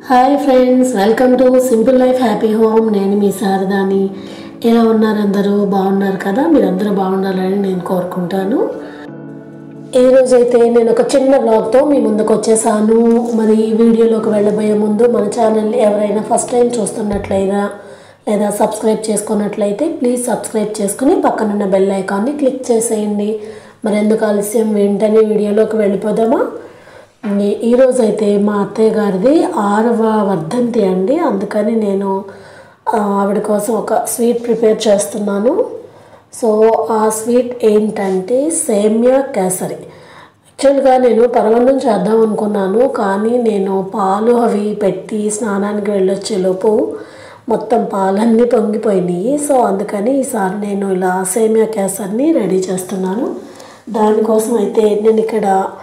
hi friends welcome to simple life happy home నేను మీ శారదాని ఎలా ఉన్నారు అందరూ బాగున్నారు కదా మీరందరూ బాగుండాలని నేను కోరుకుంటాను ఈరోజైతే నేను ఒక చిన్న బ్లాగ్తో మీ ముందుకు వచ్చేసాను మరి ఈ వీడియోలోకి వెళ్ళబోయే ముందు మన ఛానల్ ఎవరైనా ఫస్ట్ టైం చూస్తున్నట్లయినా లేదా సబ్స్క్రైబ్ చేసుకున్నట్లయితే ప్లీజ్ సబ్స్క్రైబ్ చేసుకుని పక్కనున్న బెల్ ఐకాన్ని క్లిక్ చేసేయండి మరి ఎందుకు ఆలస్యం వెంటనే వీడియోలోకి వెళ్ళిపోదామా ఈ- ఈరోజు అయితే మా అత్తయ్య గారిది ఆరవ వర్ధంతి అండి అందుకని నేను ఆ, ఆవిడ కోసం ఒక స్వీట్ ప్రిపేర్ చేస్తున్నాను సో ఆ స్వీట్ ఏంటంటే సేమ్యా కేసరి యాక్చువల్గా నేను పరమాన్నం చేద్దాం అనుకున్నాను కానీ నేను పాలు అవి పెట్టి స్నానానికి వెళ్ళొచ్చేలోపు మొత్తం పాలన్నీ పొంగిపోయినాయి సో అందుకని ఈసారి నేను ఇలా సేమియా కేసరిని రెడీ చేస్తున్నాను దానికోసం అయితే నేను ఇక్కడ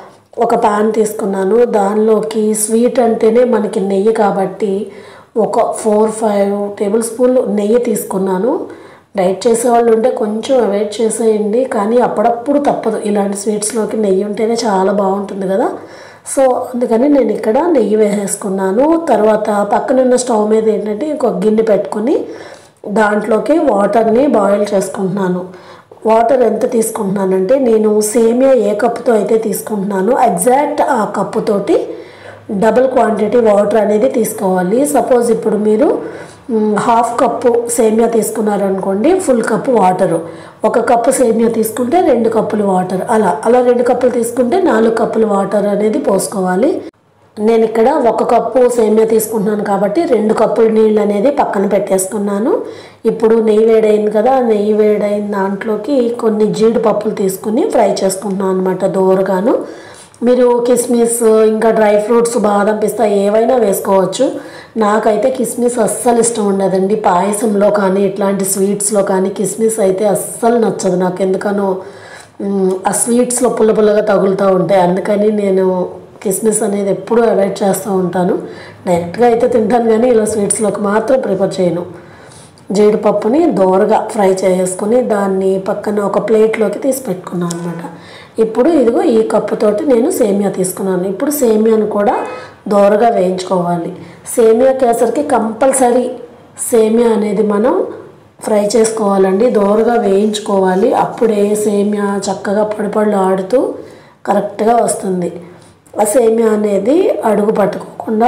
ఒక పాన్ తీసుకున్నాను దానిలోకి స్వీట్ అంటేనే మనకి నెయ్యి కాబట్టి ఒక ఫోర్ ఫైవ్ టేబుల్ స్పూన్లు నెయ్యి తీసుకున్నాను డైట్ చేసేవాళ్ళు ఉంటే కొంచెం అవాయిడ్ చేసేయండి కానీ అప్పుడప్పుడు తప్పదు ఇలాంటి స్వీట్స్లోకి నెయ్యి ఉంటేనే చాలా బాగుంటుంది కదా సో అందుకని నేను ఇక్కడ నెయ్యి వేసేసుకున్నాను తర్వాత పక్కనున్న స్టవ్ మీద ఏంటంటే ఇంకొక గిన్నె పెట్టుకొని దాంట్లోకి వాటర్ని బాయిల్ చేసుకుంటున్నాను వాటర్ ఎంత తీసుకుంటున్నానంటే నేను సేమియా ఏ కప్పుతో అయితే తీసుకుంటున్నానో ఎగ్జాక్ట్ ఆ కప్పుతోటి డబుల్ క్వాంటిటీ వాటర్ అనేది తీసుకోవాలి సపోజ్ ఇప్పుడు మీరు మ్, హాఫ్ కప్పు సేమియా తీసుకున్నారనుకోండి ఫుల్ కప్పు వాటరు ఒక కప్పు సేమియా తీసుకుంటే రెండు కప్పులు వాటర్ అలా అలా రెండు కప్పులు తీసుకుంటే నాలుగు కప్పులు వాటర్ అనేది పోసుకోవాలి నేను ఇక్కడ ఒక కప్పు సేమియా తీసుకుంటున్నాను కాబట్టి రెండు కప్పుల నీళ్ళు అనేది పక్కన పెట్టేసుకున్నాను ఇప్పుడు నెయ్యి వేడైంది కదా ఆ నెయ్యి వేడైన దాంట్లోకి కొన్ని జీడిపప్పులు తీసుకుని ఫ్రై చేసుకుంటున్నాను అనమాట దోరగాను మీరు కిస్మిస్ ఇంకా డ్రై ఫ్రూట్స్ బాదం పిస్తా ఏవైనా వేసుకోవచ్చు నాకైతే కిస్మిస్ అస్సలు ఇష్టం ఉండదండి పాయసంలో కానీ ఇట్లాంటి స్వీట్స్లో కానీ కిస్మిస్ అయితే అస్సలు నచ్చదు నాకు ఎందుకనో మ్, ఆ స్వీట్స్లో పుల్ల పుల్లగా తగులుతూ ఉంటాయి అందుకని నేను కిస్మిస్ అనేది ఎప్పుడూ అవాయిడ్ చేస్తూ ఉంటాను డైరెక్ట్గా అయితే తింటాను కానీ ఇలా స్వీట్స్లోకి మాత్రం ప్రిఫర్ చేయను జీడిపప్పుని దోరగా ఫ్రై చేసుకుని దాన్ని పక్కన ఒక ప్లేట్లోకి తీసి పెట్టుకున్నాను అనమాట ఇప్పుడు ఇదిగో ఈ కప్పుతోటి నేను సేమియా తీసుకున్నాను ఇప్పుడు సేమియాను కూడా దోరగా వేయించుకోవాలి సేమియా కేసరికి కంపల్సరీ సేమియా అనేది మనం ఫ్రై చేసుకోవాలండి దోరగా వేయించుకోవాలి అప్పుడే సేమియా చక్కగా పొడిపళ్ళు ఆడుతూ కరెక్ట్గా వస్తుంది ఆ సేమియా అనేది అడుగు పట్టుకోకుండా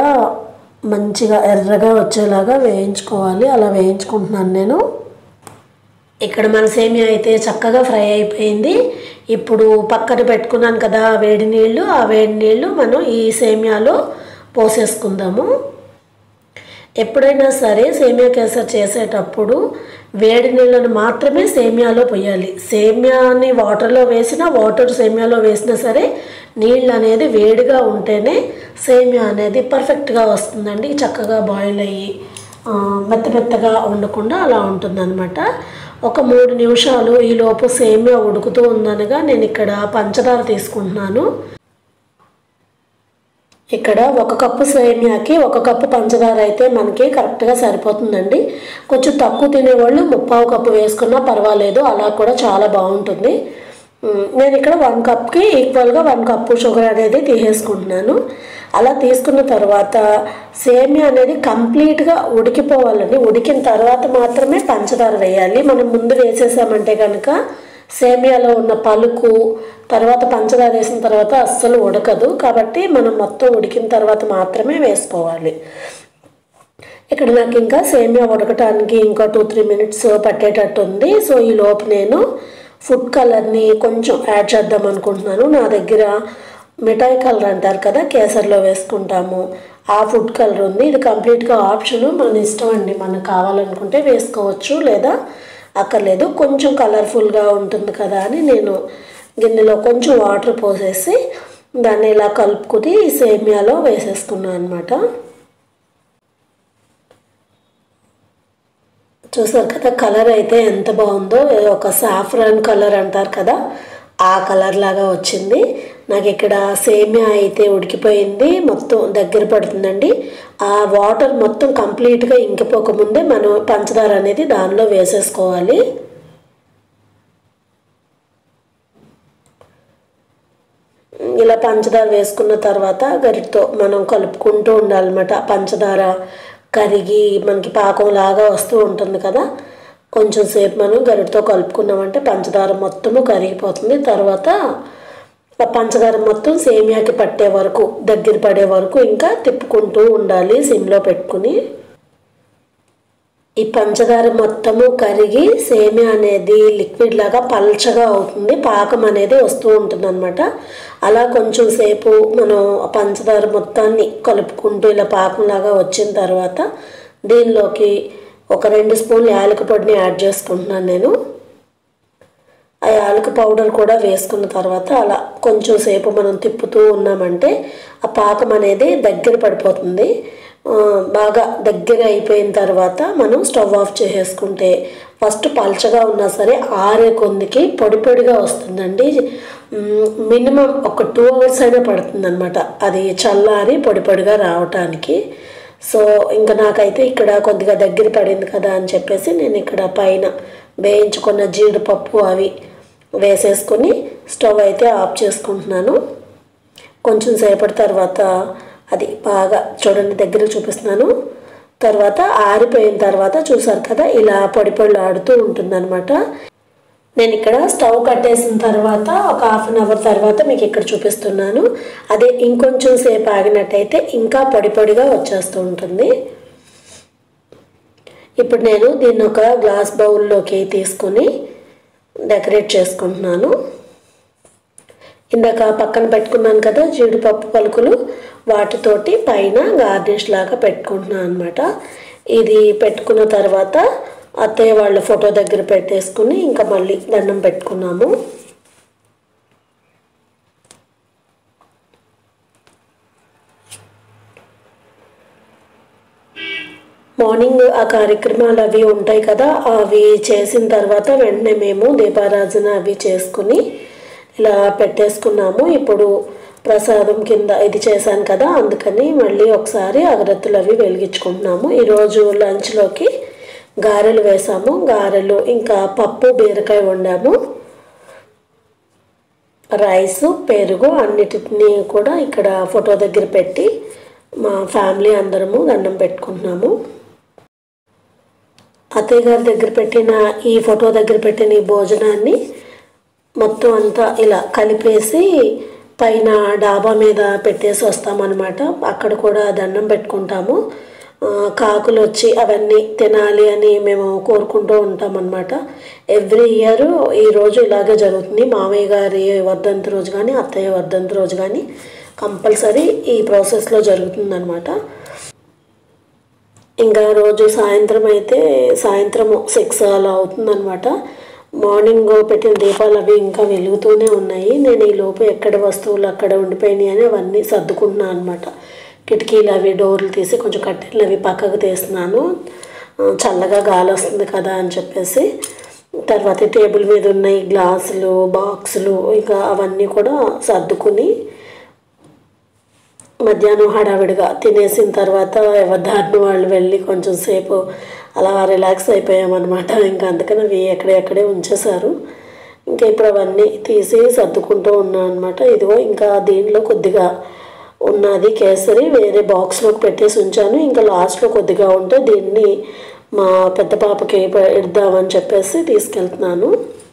మంచిగా ఎర్రగా వచ్చేలాగా వేయించుకోవాలి అలా వేయించుకుంటున్నాను నేను ఇక్కడ మన సేమియా అయితే చక్కగా ఫ్రై అయిపోయింది ఇప్పుడు పక్కన పెట్టుకున్నాను కదా ఆ వేడి నీళ్ళు ఆ వేడి నీళ్ళు మనం ఈ సేమియాలో పోసేసుకుందాము ఎప్పుడైనా సరే సేమియా కేసరి చేసేటప్పుడు వేడి నీళ్ళను మాత్రమే సేమియాలో పోయాలి సేమియాని వాటర్లో వేసినా వాటర్ సేమియాలో వేసినా సరే నీళ్ళు అనేది వేడిగా ఉంటేనే సేమియా అనేది పర్ఫెక్ట్గా వస్తుందండి చక్కగా బాయిల్ అయ్యి ఆ, మెత్త మెత్తగా ఉండకుండా అలా ఉంటుందన్నమాట ఒక మూడు నిమిషాలు ఈలోపు సేమియా ఉడుకుతూ ఉందనగా నేను ఇక్కడ పంచదార తీసుకుంటున్నాను ఇక్కడ ఒక కప్పు సేమియాకి ఒక కప్పు పంచదార అయితే మనకి కరెక్ట్గా సరిపోతుందండి కొంచెం తక్కువ తినేవాళ్ళు ముప్పావు కప్పు వేసుకున్నా పర్వాలేదు అలా కూడా చాలా బాగుంటుంది ఉమ్, నేను ఇక్కడ వన్ కప్కి ఈక్వల్గా వన్ కప్పు షుగర్ అనేది తీసేసుకుంటున్నాను అలా తీసుకున్న తర్వాత సేమియా అనేది కంప్లీట్గా ఉడికిపోవాలండి ఉడికిన తర్వాత మాత్రమే పంచదార వేయాలి మనం ముందు వేసేసామంటే కనుక సేమియాలో ఉన్న పలుకు తర్వాత పంచదార వేసిన తర్వాత అస్సలు ఉడకదు కాబట్టి మనం మొత్తం ఉడికిన తర్వాత మాత్రమే వేసుకోవాలి ఇక్కడ నాకు ఇంకా సేమియా ఉడకటానికి ఇంకా టూ త్రీ మినిట్స్ పట్టేటట్టు ఉంది సో ఈ లోపు నేను ఫుడ్ కలర్ని కొంచెం యాడ్ చేద్దాం అనుకుంటున్నాను నా దగ్గర మిఠాయి కలర్ అంటారు కదా కేసరిలో వేసుకుంటాము ఆ ఫుడ్ కలర్ ఉంది ఇది కంప్లీట్గా ఆప్షన్ మన ఇష్టం అండి మనకు కావాలనుకుంటే వేసుకోవచ్చు లేదా అక్కర్లేదు కొంచెం కలర్ఫుల్గా ఉంటుంది కదా అని నేను గిన్నెలో కొంచెం వాటర్ పోసేసి దాన్ని ఇలా కలుపుకుని ఈ సేమియాలో వేసేసుకున్నాను అనమాట చూసారు కదా కలర్ అయితే ఎంత బాగుందో ఒక సాఫ్రాన్ కలర్ అంటారు కదా ఆ కలర్ లాగా వచ్చింది నాకు ఇక్కడ సేమియా అయితే ఉడికిపోయింది మొత్తం దగ్గర పడుతుందండి ఆ వాటర్ మొత్తం కంప్లీట్గా ఇంకిపోకముందే మనం పంచదార అనేది దానిలో వేసేసుకోవాలి ఇలా పంచదార వేసుకున్న తర్వాత గరిటతో మనం కలుపుకుంటూ ఉండాలన్నమాట పంచదార కరిగి మనకి పాకం లాగా వస్తూ ఉంటుంది కదా కొంచెం సేపు మనం గరిటతో కలుపుకున్నామంటే పంచదార మొత్తము కరిగిపోతుంది తర్వాత ఆ పంచదార మొత్తం సేమియాకి పట్టే వరకు దగ్గర పడే వరకు ఇంకా తిప్పుకుంటూ ఉండాలి సిమ్లో పెట్టుకుని ఈ పంచదార మొత్తము కరిగి సేమియా అనేది లిక్విడ్ లాగా పల్చగా అవుతుంది పాకం అనేది వస్తూ ఉంటుంది అనమాట అలా కొంచెం సేపు మనం ఆ పంచదార మొత్తాన్ని కలుపుకుంటూ ఇలా పాకంలాగా వచ్చిన తర్వాత దీనిలోకి ఒక రెండు స్పూన్లు యాలక పొడిని యాడ్ చేసుకుంటున్నాను నేను ఆ యాలక పౌడర్ కూడా వేసుకున్న తర్వాత అలా కొంచెం సేపు మనం తిప్పుతూ ఉన్నామంటే ఆ పాకం అనేది దగ్గర పడిపోతుంది ఆ, బాగా దగ్గర అయిపోయిన తర్వాత మనం స్టవ్ ఆఫ్ చేసేసుకుంటే ఫస్ట్ పల్చగా ఉన్నా సరే ఆరే కొందికి పొడి పొడిగా వస్తుందండి మ్, మినిమం ఒక టూ అవర్స్ అయినా పడుతుంది అనమాట అది చల్లారి పొడి పొడిగా రావటానికి సో ఇంకా నాకైతే ఇక్కడ కొద్దిగా దగ్గర పడింది కదా అని చెప్పేసి నేను ఇక్కడ పైన వేయించుకున్న జీడిపప్పు అవి వేసేసుకొని స్టవ్ అయితే ఆఫ్ చేసుకుంటున్నాను కొంచెం సేపటి తర్వాత అది బాగా చూడండి దగ్గర చూపిస్తున్నాను తర్వాత ఆరిపోయిన తర్వాత చూసారు కదా ఇలా పొడి పొడిలు ఆడుతూ ఉంటుందన్నమాట నేను ఇక్కడ స్టవ్ కట్టేసిన తర్వాత ఒక హాఫ్ అన్ అవర్ తర్వాత మీకు ఇక్కడ చూపిస్తున్నాను అదే ఇంకొంచెం సేపు ఆగినట్టయితే ఇంకా పొడి పొడిగా వచ్చేస్తూ ఉంటుంది ఇప్పుడు నేను దీన్ని ఒక గ్లాస్ బౌల్లోకి తీసుకొని డెకరేట్ చేసుకుంటున్నాను ఇందాక పక్కన పెట్టుకున్నాను కదా జీడిపప్పు పలుకులు వాటితోటి పైన గార్నిష్ లాగా పెట్టుకుంటున్నాను అనమాట ఇది పెట్టుకున్న తర్వాత అత్తయ్య వాళ్ళ ఫోటో దగ్గర పెట్టేసుకుని ఇంకా మళ్ళీ దండం పెట్టుకున్నాము మార్నింగ్ ఆ కార్యక్రమాలు అవి ఉంటాయి కదా అవి చేసిన తర్వాత వెంటనే మేము దీపారాధన అవి చేసుకుని ఇలా పెట్టేసుకున్నాము ఇప్పుడు ప్రసాదం కింద ఇది చేశాను కదా అందుకని మళ్ళీ ఒకసారి అగరత్తులు అవి వెలిగించుకుంటున్నాము ఈరోజు లంచ్లోకి గారెలు వేసాము గారెలు ఇంకా పప్పు బీరకాయ వండాము రైస్ పెరుగు అన్నిటిని కూడా ఇక్కడ ఫోటో దగ్గర పెట్టి మా ఫ్యామిలీ అందరము దండం పెట్టుకుంటున్నాము అత్తయ్య గారి దగ్గర పెట్టిన ఈ ఫోటో దగ్గర పెట్టిన ఈ భోజనాన్ని మొత్తం అంతా ఇలా కలిపేసి పైన డాబా మీద పెట్టేసి వస్తామన్నమాట అక్కడ కూడా దండం పెట్టుకుంటాము ఆ, కాకులు వచ్చి అవన్నీ తినాలి అని మేము కోరుకుంటూ ఉంటామన్నమాట ఎవ్రీ ఇయర్ ఈ రోజు ఇలాగే జరుగుతుంది మామయ్య గారి వర్ధంతి రోజు కానీ అత్తయ్య వర్ధంతి రోజు కానీ కంపల్సరీ ఈ ప్రాసెస్లో జరుగుతుందన్నమాట ఇంకా రోజు సాయంత్రం అయితే సాయంత్రం సిక్స్ అలా అవుతుందన్నమాట మార్నింగ్ పెట్టిన దీపాలు అవి ఇంకా వెలుగుతూనే ఉన్నాయి నేను ఈ లోపు ఎక్కడ వస్తువులు అక్కడ ఉండిపోయినాయి అని అవన్నీ సర్దుకుంటున్నాను అనమాట కిటికీలు అవి డోర్లు తీసి కొంచెం కట్టెలు అవి పక్కకు తీస్తున్నాను ఆ, చల్లగా గాలి వస్తుంది కదా అని చెప్పేసి తర్వాత ఈ టేబుల్ మీద ఉన్న ఈ గ్లాసులు బాక్సులు ఇంకా అవన్నీ కూడా సర్దుకుని మధ్యాహ్నం హడావిడిగా తినేసిన తర్వాత ఎవరిదారిని వాళ్ళు వెళ్ళి కొంచెం సేపు అలా రిలాక్స్ అయిపోయామన్నమాట ఇంకా అందుకని అవి ఎక్కడెక్కడే ఉంచేశారు ఇంకా ఇప్పుడు అవన్నీ తీసి సర్దుకుంటూ ఉన్నాను అనమాట ఇదిగో ఇంకా దీనిలో కొద్దిగా ఉన్నది కేసరి వేరే బాక్స్లోకి పెట్టేసి ఉంచాను ఇంకా లాస్ట్లో కొద్దిగా ఉంటే దీన్ని మా పెద్ద పాపకి ఇద్దామని చెప్పేసి తీసుకెళ్తున్నాను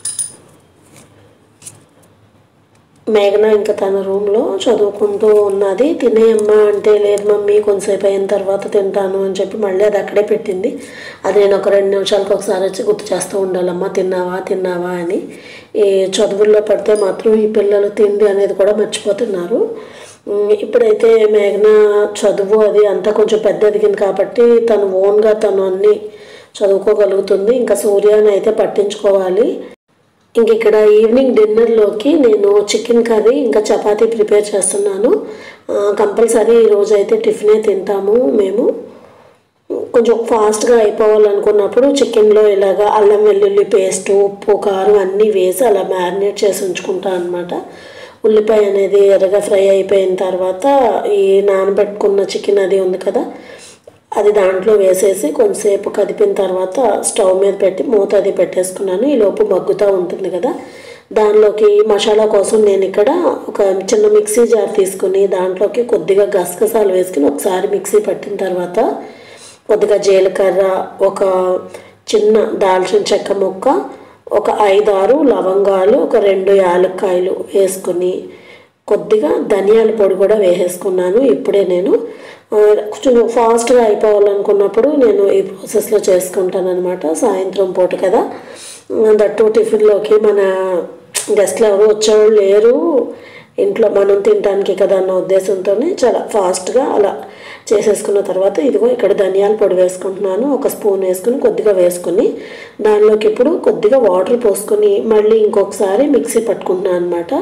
మేఘన ఇంకా తన రూమ్లో చదువుకుంటూ ఉన్నది తినేయమ్మా అంటే లేదు మమ్మీ కొంతసేపు అయిన తర్వాత తింటాను అని చెప్పి మళ్ళీ అది అక్కడే పెట్టింది అది నేను ఒక రెండు నిమిషాలకు ఒకసారి వచ్చి గుర్తు చేస్తూ ఉండాలమ్మా తిన్నావా తిన్నావా అని ఈ చదువుల్లో పడితే మాత్రం ఈ పిల్లలు తిండి అనేది కూడా మర్చిపోతున్నారు ఉమ్, ఇప్పుడైతే మేఘన చదువు అది అంతా కొంచెం పెద్ద ఎదిగింది కాబట్టి తను ఓన్గా తను అన్నీ చదువుకోగలుగుతుంది ఇంకా సూర్యాన్ని అయితే పట్టించుకోవాలి ఇంక ఇక్కడ ఈవినింగ్ డిన్నర్లోకి నేను చికెన్ కర్రీ ఇంకా చపాతీ ప్రిపేర్ చేస్తున్నాను కంపల్సరీ ఈరోజు అయితే టిఫినే తింటాము మేము కొంచెం ఫాస్ట్గా అయిపోవాలనుకున్నప్పుడు చికెన్లో ఇలాగ అల్లం వెల్లుల్లి పేస్ట్ ఉప్పు కారం అన్నీ వేసి అలా మ్యారినేట్ చేసి ఉంచుకుంటాను అనమాట ఉల్లిపాయ అనేది ఎర్రగా ఫ్రై అయిపోయిన తర్వాత ఈ నానబెట్టుకున్న చికెన్ అది ఉంది కదా అది దాంట్లో వేసేసి కొంతసేపు కదిపిన తర్వాత స్టవ్ మీద పెట్టి మూత అది పెట్టేసుకున్నాను ఈ లోపు మగ్గుతూ ఉంటుంది కదా దానిలోకి మసాలా కోసం నేను ఇక్కడ ఒక చిన్న మిక్సీ జార్ తీసుకుని దాంట్లోకి కొద్దిగా గసగసాలు వేసుకుని ఒకసారి మిక్సీ పట్టిన తర్వాత కొద్దిగా జీలకర్ర ఒక చిన్న దాల్చిన చెక్క ముక్క ఒక ఐదారు లవంగాలు ఒక రెండు యాలక్కాయలు వేసుకుని కొద్దిగా ధనియాల పొడి కూడా వేసేసుకున్నాను ఇప్పుడే నేను ఆ, కొంచెం ఫాస్ట్గా అయిపోవాలనుకున్నప్పుడు నేను ఈ ప్రాసెస్లో చేసుకుంటాను అనమాట సాయంత్రం పూట కదా దట్టు టిఫిన్లోకి మన గెస్ట్లు ఎవరు వచ్చేవాళ్ళు లేరు ఇంట్లో మనం తినడానికి కదా అన్న ఉద్దేశంతో చాలా ఫాస్ట్గా అలా చేసేసుకున్న తర్వాత ఇదిగో ఇక్కడ ధనియాల పొడి వేసుకుంటున్నాను ఒక స్పూన్ వేసుకుని కొద్దిగా వేసుకుని దానిలోకి ఇప్పుడు కొద్దిగా వాటర్ పోసుకొని మళ్ళీ ఇంకొకసారి మిక్సీ పట్టుకుంటున్నాను అనమాట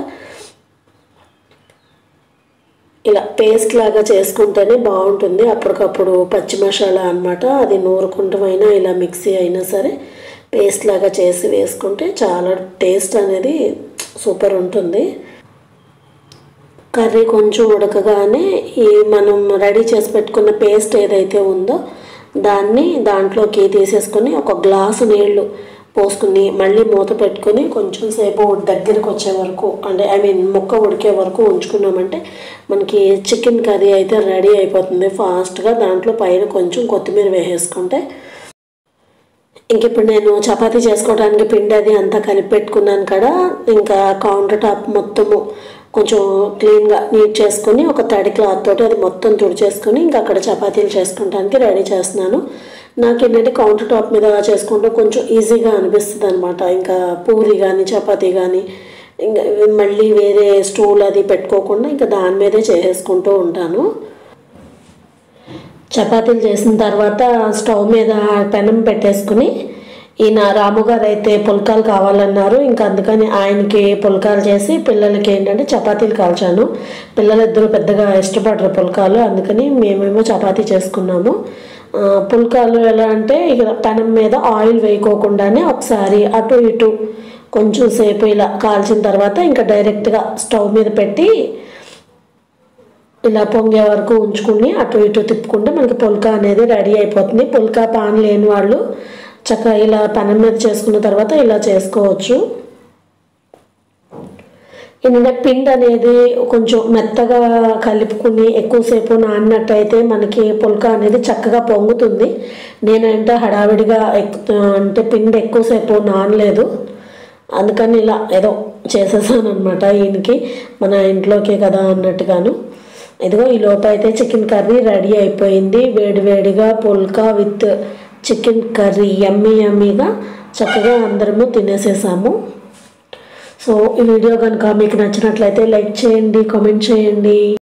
ఇలా పేస్ట్ లాగా చేసుకుంటేనే బాగుంటుంది అప్పటికప్పుడు పచ్చి మసాలా అనమాట అది నూరుకుంటమైనా ఇలా మిక్సీ అయినా సరే పేస్ట్ లాగా చేసి వేసుకుంటే చాలా టేస్ట్ అనేది సూపర్ ఉంటుంది కర్రీ కొంచెం ఉడకగానే ఈ మనం రెడీ చేసి పెట్టుకున్న పేస్ట్ ఏదైతే ఉందో దాన్ని దాంట్లోకి తీసేసుకొని ఒక గ్లాసు నీళ్లు పోసుకుని మళ్ళీ మూత పెట్టుకొని కొంచెం సేపు దగ్గరికి వచ్చే వరకు అంటే ఐ మీన్ ముక్క ఉడికే వరకు ఉంచుకున్నామంటే మనకి చికెన్ కర్రీ అయితే రెడీ అయిపోతుంది ఫాస్ట్గా దాంట్లో పైన కొంచెం కొత్తిమీర వేసేసుకుంటే ఇంక ఇప్పుడు నేను చపాతీ చేసుకోవడానికి పిండి అది అంతా కలిపి పెట్టుకున్నాను కదా ఇంకా కౌంటర్ టాప్ మొత్తము కొంచెం క్లీన్గా నీట్ చేసుకొని ఒక తడి క్లాత్ తోటి అది మొత్తం తుడిచేసుకొని ఇంకా అక్కడ చపాతీలు చేసుకుంటానికి రెడీ చేస్తున్నాను నాకు ఏంటంటే కౌంటర్ టాప్ మీద చేసుకుంటే కొంచెం ఈజీగా అనిపిస్తుంది అనమాట ఇంకా పూరి కానీ చపాతీ కానీ ఇంకా మళ్ళీ వేరే స్టూల్ అది పెట్టుకోకుండా ఇంకా దాని మీదే చేసేసుకుంటూ ఉంటాను చపాతీలు చేసిన తర్వాత స్టవ్ మీద పెనం పెట్టేసుకుని ఈయన రాముగారు అయితే పుల్కాలు కావాలన్నారు ఇంకా అందుకని ఆయనకి పుల్కాలు చేసి పిల్లలకి ఏంటంటే చపాతీలు కాల్చాను పిల్లలిద్దరూ పెద్దగా ఇష్టపడరు పుల్కాలు అందుకని మేమేమో చపాతీ చేసుకున్నాము ఆ, పుల్కాలు ఎలా అంటే ఇక పెనం మీద ఆయిల్ వేయకోకుండానే ఒకసారి అటు ఇటు కొంచెం సేపు ఇలా కాల్చిన తర్వాత ఇంకా డైరెక్ట్గా స్టవ్ మీద పెట్టి ఇలా పొంగే వరకు ఉంచుకుని అటు ఇటు తిప్పుకుంటే మనకి పుల్కా అనేది రెడీ అయిపోతుంది పుల్కా పాన్ లేని వాళ్ళు చక్కగా ఇలా పెనం మీద చేసుకున్న తర్వాత ఇలా చేసుకోవచ్చు ఏంటంటే పిండి అనేది కొంచెం మెత్తగా కలుపుకుని ఎక్కువసేపు నానినట్టయితే మనకి పుల్కా అనేది చక్కగా పొంగుతుంది నేనంటే హడావిడిగా ఎక్కు అంటే పిండి ఎక్కువసేపు నానలేదు అందుకని ఇలా ఏదో చేసేసాను అనమాట ఈయనకి మన ఇంట్లోకే కదా అన్నట్టుగాను ఇదిగో ఈ లోపు అయితే చికెన్ కర్రీ రెడీ అయిపోయింది వేడివేడిగా phulka with chicken curry yummy యమ్మీగా చక్కగా అందరము తినేసేసాము సో ఈ వీడియో కనుక మీకు నచ్చినట్లయితే లైక్ చేయండి కామెంట్ చేయండి